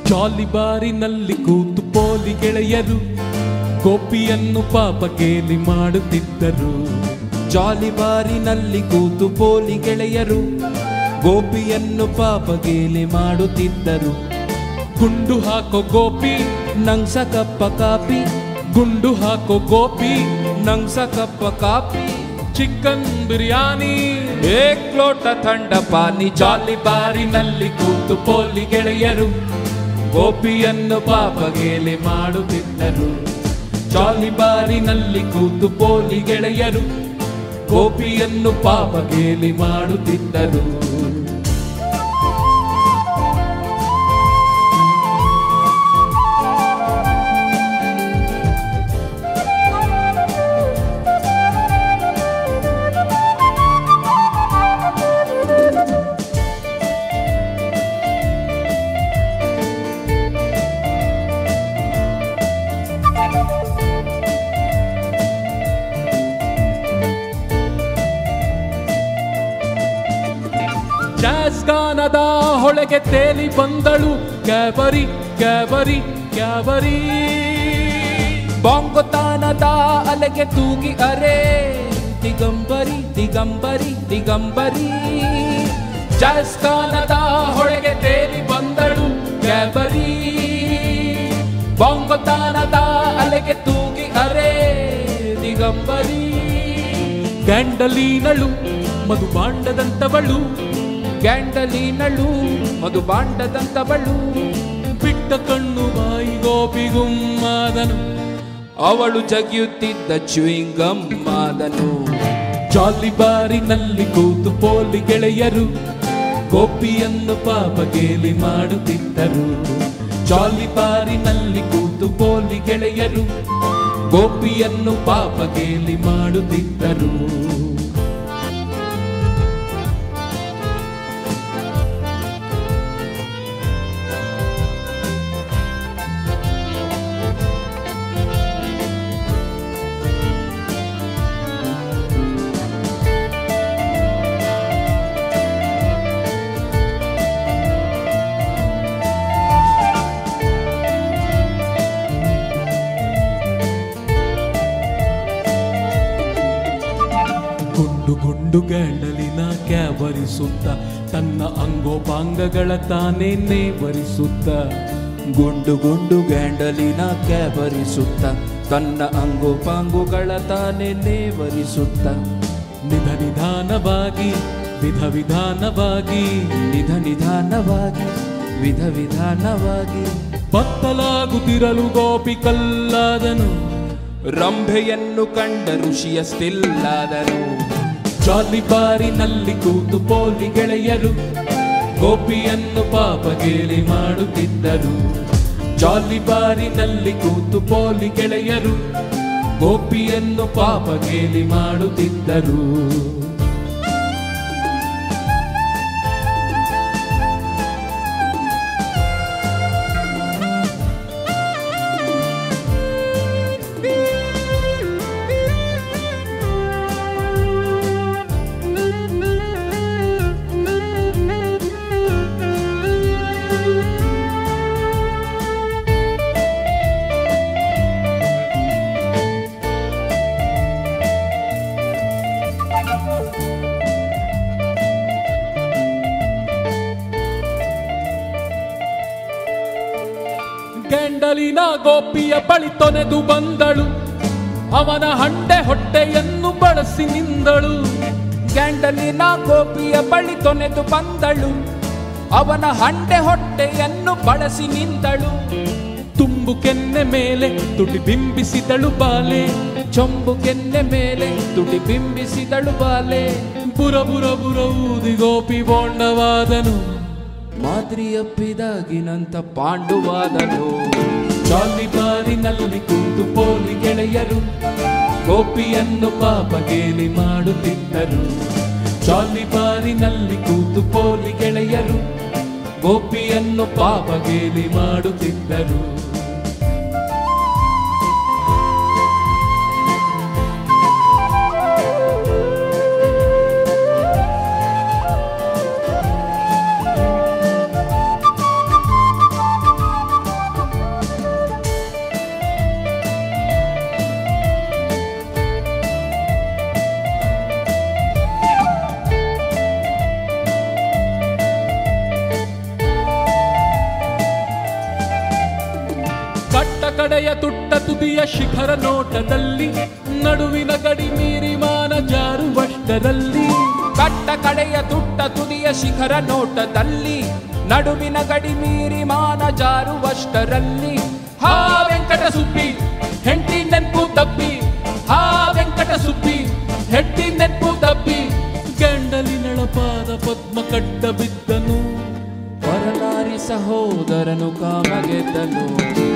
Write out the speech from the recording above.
ಜಾಲಿ ಬಾರಿನಲ್ಲಿ ಕೂತು ಪೋಲಿ ಗೆಳೆಯರು ಗೋಪಿಯನ್ನು ಪಾಪ ಗೇಲಿ ಮಾಡುತ್ತಿದ್ದರು ಜಾಲಿ ಬಾರಿನಲ್ಲಿ ಕೂತು ಪೋಲಿ ಗೆಳೆಯರು ಗೋಪಿಯನ್ನು ಪಾಪ ಗೇಲಿ ಮಾಡುತ್ತಿದ್ದರು ಗುಂಡು ಹಾಕೋ ಗೋಪಿ ನಂಗ್ಸ ಕಪ್ಪ ಕಾಪಿ ಗುಂಡು ಹಾಕೋ ಗೋಪಿ ನಂಗ್ಸ ಕಪ್ಪ ಕಾಪಿ ಚಿಕನ್ ಬಿರಿಯಾನಿ ಏಕ್ ಲೋಟ ಥಂಡ ಪಾನಿ ಜಾಲಿ ಬಾರಿನಲ್ಲಿ ಕೂತು ಪೋಲಿ ಗೆಳೆಯರು ಗೋಪಿಯನ್ನು ಪಾಪ ಗೇಲಿ ಮಾಡುತ್ತಿದ್ದರು ಜಾಲಿ ಬಾರಿನಲ್ಲಿ ಕೂತು ಪೋಲಿ ಗೆಳೆಯರು ಗೋಪಿಯನ್ನು ಪಾಪ ಗೇಲಿ ಮಾಡುತ್ತಿದ್ದರು ಜಾಸ್ ಗಾನದ ಹೊಳೆಗೆ ತೇಲಿ ಬಂದಳು ಕ್ಯಾಬರಿ ಕ್ಯಾಬರಿ ಕ್ಯಾಬರಿ ಬಾಂಗುತಾನದ ಅಲೆಗೆ ತೂಗಿ ಅರೆ ದಿಗಂಬರಿ ದಿಗಂಬರಿ ದಿಗಂಬರಿ ಜಾಸ್ಕಾನದ ಹೊಳೆಗೆ ತೇಲಿ ಬಂದಳು ಕ್ಯಾಬರಿ ಬಾಂಗೊತಾನದ ಅಲೆಗೆ ತೂಗಿ ಅರೆ ದಿಗಂಬರಿ ಗಂಡಲೀನಳು ಮಧು ಬಾಂಡದಂತವಳು ಗ್ಯಾಂಡಲಿನಳು ಮಧು ಬಾಂಡದಂತವಳು ಬಿಟ್ಟ ಕಣ್ಣು ಬಾಯಿ ಗೋಪಿಗುಮ್ಮಾದನು ಅವಳು ಜಗಿಯುತ್ತಿದ್ದ ಚ್ಯೂಯಿಂಗಮ್ ಮಾದನು ಜಾಲಿ ಬಾರಿನಲ್ಲಿ ಕೂತು ಪೋಲಿ ಗೆಳೆಯರು ಗೋಪಿಯನ್ನು ಪಾಪ ಗೇಲಿ ಮಾಡುತ್ತಿದ್ದರು ಜಾಲಿ ಬಾರಿನಲ್ಲಿ ಕೂತು ಪೋಲಿ ಗೆಳೆಯರು ಗೋಪಿಯನ್ನು ಪಾಪ ಗೇಲಿ ಮಾಡುತ್ತಿದ್ದರು ಗುಂಡು ಗುಂಡು ಗಂಡಲಿನ ಕ್ಯಾಬರಿಸುತ್ತ ತನ್ನ ಅಂಗೋಪಾಂಗಗಳ ತಾನೇ ನೇವರಿಸುತ್ತ ಗುಂಡು ಗುಂಡು ಗ್ಯಾಂಡಲಿನ ಕ್ಯಾಬರಿಸುತ್ತ ತನ್ನ ಅಂಗುಪಾಂಗುಗಳ ತಾನೇ ನೇವರಿಸುತ್ತ ನಿಧ ನಿಧಾನವಾಗಿ ವಿಧ ವಿಧಾನವಾಗಿ ನಿಧ ನಿಧಾನವಾಗಿ ವಿಧ ವಿಧಾನವಾಗಿ ಬತ್ತಲಾಗುತ್ತಿರಲು ಗೋಪಿ ಕಲ್ಲಾದನು ರಂಭೆಯನ್ನು ಕಂಡ ಋಷಿಯ ಸ್ಟಿಲ್ಲಾದನು ಜಾಲಿ ಬಾರಿನಲ್ಲಿ ಕೂತು ಪೋಲಿ ಗೆಳೆಯರು ಗೋಪಿಯನ್ನು ಪಾಪ ಗೇಲಿ ಮಾಡುತ್ತಿದ್ದರು ಜಾಲಿ ಬಾರಿನಲ್ಲಿ ಕೂತು ಪೋಲಿ ಗೆಳೆಯರು ಗೋಪಿಯನ್ನು ಪಾಪ ಗೇಲಿ ಮಾಡುತ್ತಿದ್ದರು ಗಂಡಲಿನ ಗೋಪಿಯ ಬಳಿ ತೊನೆದು ಬಂದಳು ಅವನ ಹಂಡೆ ಹೊಟ್ಟೆಯನ್ನು ಬಳಸಿ ನಿಂದಳು ಗ್ಯಾಂಡಲಿನ ಗೋಪಿಯ ಬಳಿ ತೊನೆದು ಬಂದಳು ಅವನ ಹಂಡೆ ಹೊಟ್ಟೆಯನ್ನು ಬಳಸಿ ನಿಂದಳು ತುಂಬು ಕೆನ್ನೆ ಮೇಲೆ ತುಟಿ ಬಿಂಬಿಸಿದಳು ಬಾಲೆ ಚೊಂಬು ಕೆನ್ನೆ ಮೇಲೆ ತುಟಿ ಬಿಂಬಿಸಿದಳು ಬಾಲೆ ಬುರ ಬುರ ಬುರ ಊದಿ ಗೋಪಿ ಬೋಂಡವಾದನು ಮಾದ್ರಿಯಪ್ಪಿದಾಗಿನಂತ ಪಾಂಡುವಾದನು ಜಾಲಿ ಬಾರಿನಲ್ಲಿ ಕೂತು ಪೋಲಿ ಗೆಳೆಯರು ಗೋಪಿಯನ್ನು ಪಾಪ ಗೇಲಿ ಮಾಡುತ್ತಿದ್ದರು ಜಾಲಿ ಬಾರಿನಲ್ಲಿ ಕೂತು ಪೋಲಿ ಗೆಳೆಯರು ಗೋಪಿಯನ್ನು ಪಾಪ ಗೇಲಿ ಮಾಡುತ್ತಿದ್ದರು ಕಡೆಯ ತುಟ್ಟ ತುದಿಯ ಶಿಖರ ನೋಟದಲ್ಲಿ ನಡುವಿನ ಗಡಿ ಮೀರಿ ಮಾನ ಜಾರುವಷ್ಟರಲ್ಲಿ ಕಟ್ಟ ಕಡೆಯ ತುಟ್ಟ ತುದಿಯ ಶಿಖರ ನೋಟದಲ್ಲಿ ನಡುವಿನ ಗಡಿ ಮೀರಿ ಮಾನ ಜಾರುವಷ್ಟರಲ್ಲಿ ಹಾ ವೆಂಕಟ ಸುಬ್ಬಿ ಹೆಂಡತಿ ನೆನ್ಪು ತಪ್ಪಿ ಹಾ ವೆಂಕಟ ಸುಬ್ಬಿ ಹೆಂಡತಿ ನೆನ್ಪು ತಪ್ಪಿ ಗಂಡಲಿನಳಪಾದ ಪದ್ಮ ಕಡ್ಡ ಬಿದ್ದನು ಪರನಾರಿ ಸಹೋದರನು ಕಾಮಗೆದ್ದನು